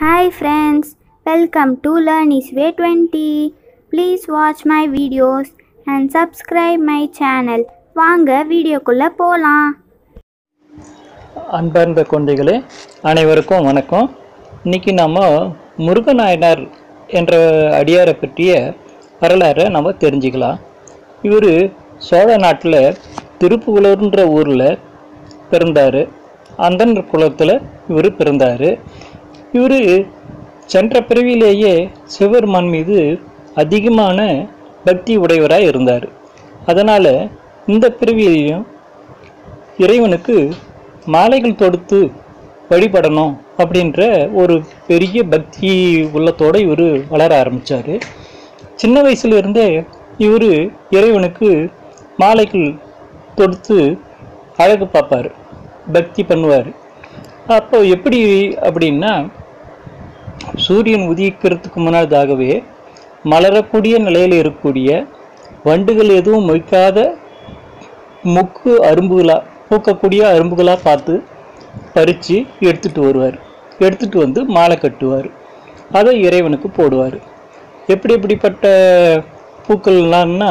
Hi friends, welcome to Learn is Way 20. Please watch my videos and subscribe my channel. வாங்க வீடியோக்குள்ள போலாம் அன்பார்ந்த குழந்தைகளே அனைவருக்கும் வணக்கம் இன்னைக்கு நம்ம முருகநாயனார் என்ற அடியாரை பற்றிய வரலாறை நம்ம தெரிஞ்சுக்கலாம் இவர் சோழ நாட்டில் திருப்புகலூர்ன்ற ஊரில் பிறந்தார் அந்தன் குலத்தில் இவர் பிறந்தார் இவர் சென்ற பிறவியிலேயே சிவபெருமான் மீது அதிகமான பக்தி உடையவராக இருந்தார் அதனால் இந்த பிறவியிலையும் இறைவனுக்கு மாலைகள் தொடுத்து வழிபடணும் அப்படின்ற ஒரு பெரிய பக்தி உள்ளத்தோடு இவர் வளர ஆரம்பித்தார் சின்ன வயசுல இருந்தே இவர் இறைவனுக்கு மாலைகள் தொடுத்து அழகு பார்ப்பார் பக்தி பண்ணுவார் அப்போ எப்படி அப்படின்னா சூரியன் உதிக்கிறதுக்கு முன்னதாகவே மலரக்கூடிய நிலையில் இருக்கக்கூடிய வண்டுகள் எதுவும் மொய்க்காத முக்கு அரும்புகளாக பூக்கக்கூடிய அரும்புகளாக பார்த்து பறித்து எடுத்துட்டு வருவார் எடுத்துட்டு வந்து மாலை கட்டுவார் அதை இறைவனுக்கு போடுவார் எப்படி எப்படிப்பட்ட பூக்கள்லாம்னா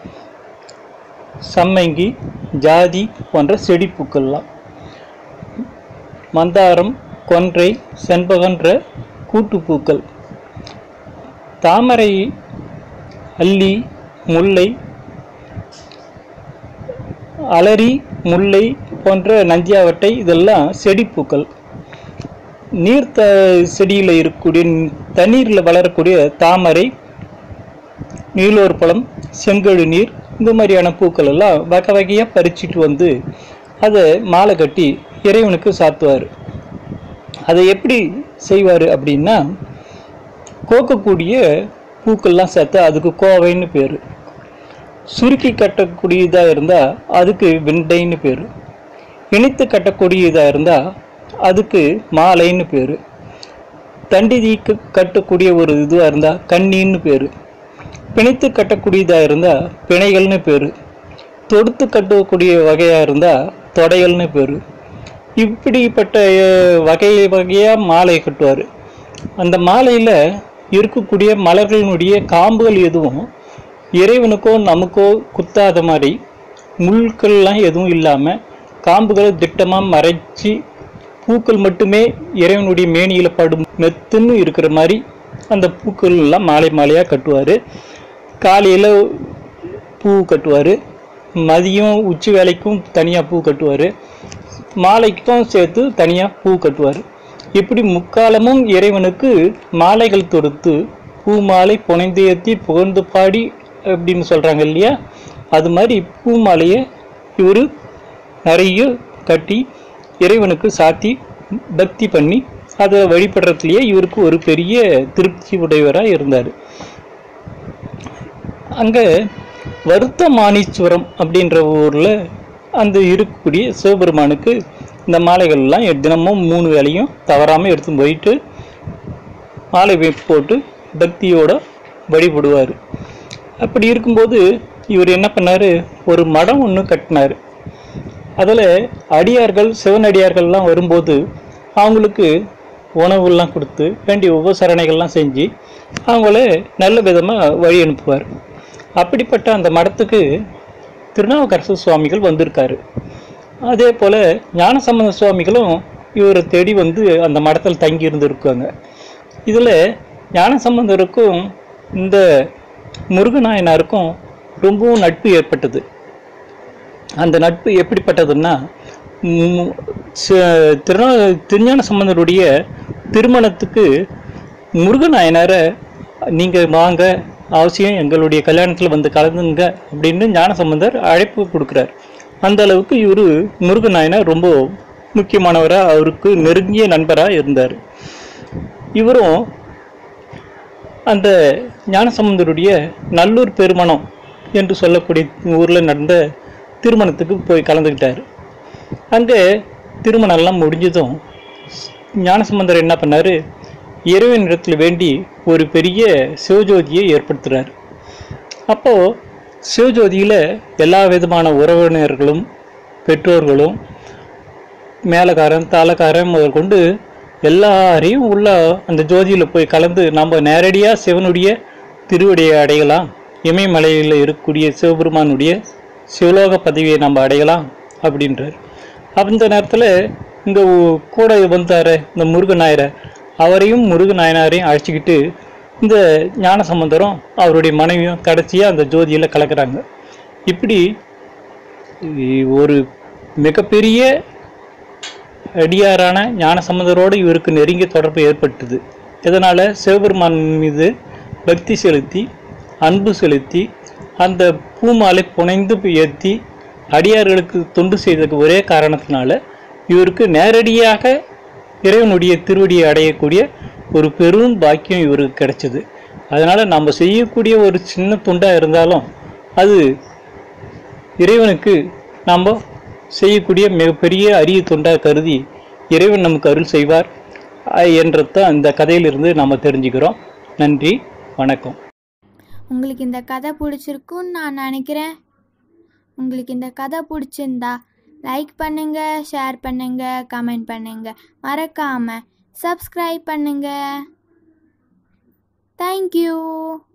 சம்மங்கி ஜாதி போன்ற செடி பூக்கள்லாம் மந்தாரம் கொன்றை செண்பகன்ற கூட்டுப்பூக்கள் தாமரை அல்லி முல்லை அலரி முல்லை போன்ற நஞ்சியாவட்டை இதெல்லாம் செடிப்பூக்கள் நீர் த செடியில் இருக்கக்கூடிய தண்ணீரில் வளரக்கூடிய தாமரை நீலோர் பழம் செங்கழு நீர் இந்த மாதிரியான பூக்கள் எல்லாம் வகை வகையாக பறிச்சிட்டு வந்து அதை மாலை கட்டி இறைவனுக்கு சாத்துவார் அதை எப்படி செய்வார் அப்படின்னா கோக்கக்கூடிய பூக்கள்லாம் சேர்த்து அதுக்கு கோவைன்னு பேர் சுருக்கி கட்டக்கூடியதாக இருந்தால் அதுக்கு வெண்டைன்னு பேர் இணைத்து கட்டக்கூடியதாக இருந்தால் அதுக்கு மாலைன்னு பேர் தண்டி தீக்கு கட்டக்கூடிய ஒரு இதுவாக இருந்தால் கண்ணின்னு பேர் பிணைத்து கட்டக்கூடியதாக இருந்தால் பிணைகள்னு பேர் தொடுத்து கட்டக்கூடிய வகையாக இருந்தால் தொடைகள்னு பேர் இப்படிப்பட்ட அஹ், வகை வகையாக மாலை கட்டுவார் அந்த மாலையில் இருக்கக்கூடிய மலர்களினுடைய காம்புகள் எதுவும் இறைவனுக்கோ நமக்கோ குத்தாத மாதிரி முள்கள்லாம் எதுவும் இல்லாமல் காம்புகளை திட்டமாக மறைச்சி பூக்கள் மட்டுமே இறைவனுடைய மேனியில் படும் மெத்துன்னு இருக்கிற மாதிரி அந்த பூக்கள் எல்லாம் மாலை மாலையாக கட்டுவார் காலையில் பூ கட்டுவார் மதியம் உச்சி வேலைக்கும் தனியாக பூ கட்டுவார் மாலைக்கும் சேர்த்து தனியாக பூ கட்டுவார் இப்படி முக்காலமும் இறைவனுக்கு மாலைகள் தொடுத்து பூ மாலை புனைந்தேத்தி புகழ்ந்து பாடி அப்படின்னு சொல்கிறாங்க இல்லையா அது மாதிரி பூ மாலையை இவர் நிறைய கட்டி இறைவனுக்கு சாத்தி பக்தி பண்ணி அதை வழிபடுறதுலையே இவருக்கு ஒரு பெரிய திருப்தி உடையவராக இருந்தார் அங்கே வருத்த மானீஸ்வரம் அப்படின்ற ஊரில் அந்த இருக்கக்கூடிய சிவபெருமானுக்கு இந்த மாலைகள்லாம் தினமும் மூணு வேளையும் தவறாமல் எடுத்து போயிட்டு மாலை வை- போட்டு பக்தியோட வழிபடுவார் அப்படி இருக்கும்போது இவர் என்ன பண்ணார் ஒரு மடம் ஒன்று கட்டினார் அதில் அடியார்கள் சிவனடியார்கள்லாம் வரும்போது அவங்களுக்கு உணவுலாம் கொடுத்து வேண்டிய உபசரணைகள்லாம் செஞ்சு அவங்கள நல்ல விதமாக வழி அனுப்புவார் அப்படிப்பட்ட அந்த மடத்துக்கு திருநாவுக்கரசு சுவாமிகள் வந்திருக்காரு அதே போல் ஞானசம்பந்த சுவாமிகளும் இவரை தேடி வந்து அந்த மடத்தில் தங்கி இருந்திருக்காங்க இதில் ஞானசம்பந்தருக்கும் இந்த முருகநாயனாருக்கும் ரொம்பவும் நட்பு ஏற்பட்டது அந்த நட்பு எப்படிப்பட்டதுன்னா ம், ச- திருநா திருஞான சம்பந்தருடைய திருமணத்துக்கு முருகநாயனாரை நீங்கள் வாங்க அவசியம் எங்களுடைய கல்யாணத்தில் வந்து கலந்துங்க அப்படின்னு ஞானசம்பந்தர் அழைப்பு கொடுக்குறார் அந்த அளவுக்கு இவர் முருகநாயனார் ரொம்ப முக்கியமானவராக அவருக்கு நெருங்கிய நண்பராக இருந்தார் இவரும் அந்த ஞானசம்பந்தருடைய நல்லூர் பெருமணம் என்று சொல்லக்கூடிய ஊரில் நடந்த திருமணத்துக்கு போய் கலந்துக்கிட்டார் அங்கே திருமணம்லாம் முடிஞ்சதும் ஞானசம்பந்தர் என்ன பண்ணார் இறைவனிடத்தில் வேண்டி ஒரு பெரிய சிவஜோதியை ஏற்படுத்துகிறார் அப்போது சிவஜோதியில் எல்லா விதமான உறவினர்களும் பெற்றோர்களும் மேலக்காரன் தாளக்காரன் முதற்கொண்டு எல்லாரையும் உள்ள அந்த ஜோதியில் போய் கலந்து நம்ம நேரடியாக சிவனுடைய திருவடியை அடையலாம் இமயமலையில் இருக்கக்கூடிய சிவபெருமானுடைய சிவலோக பதவியை நம்ம அடையலாம் அப்படின்றார் அந்த நேரத்தில் இங்கே கூட வந்தார் இந்த முருகநாயரை அவரையும் முருகநாயனாரையும் அழைச்சிக்கிட்டு இந்த ஞானசம்பந்தரும் அவருடைய மனைவியும் கடைசியாக அந்த ஜோதியில் கலக்கிறாங்க இப்படி இ- ஒரு மிகப்பெரிய அடியாரான ஞானசம்பந்தரோடு இவருக்கு நெருங்கிய தொடர்பு ஏற்பட்டது இதனால் சிவபெருமான் மீது பக்தி செலுத்தி அன்பு செலுத்தி அந்த பூமாலை புனைந்து ஏற்றி அடியார்களுக்கு தொண்டு செய்ததுக்கு ஒரே காரணத்தினால இவருக்கு நேரடியாக இறைவனுடைய திருவடியை அடையக்கூடிய ஒரு பெரும் பாக்கியம் இவருக்கு கிடைச்சது அதனால் நம்ம செய்யக்கூடிய ஒரு சின்ன துண்டாக இருந்தாலும் அது இறைவனுக்கு நாம் செய்யக்கூடிய மிகப்பெரிய அரிய தொண்டாக கருதி இறைவன் நமக்கு அருள் செய்வார் அஹ் என்றதான் இந்த கதையிலிருந்து நாம் தெரிஞ்சுக்கிறோம் நன்றி வணக்கம் உங்களுக்கு இந்த கதை பிடிச்சிருக்குன்னு நான் நினைக்கிறேன் உங்களுக்கு இந்த கதை பிடிச்சிருந்தா லைக் பண்ணுங்க ஷேர் பண்ணுங்க கமெண்ட் பண்ணுங்க மறக்காம சப்ஸ்கிரைப் பண்ணுங்க தேங்க்யூ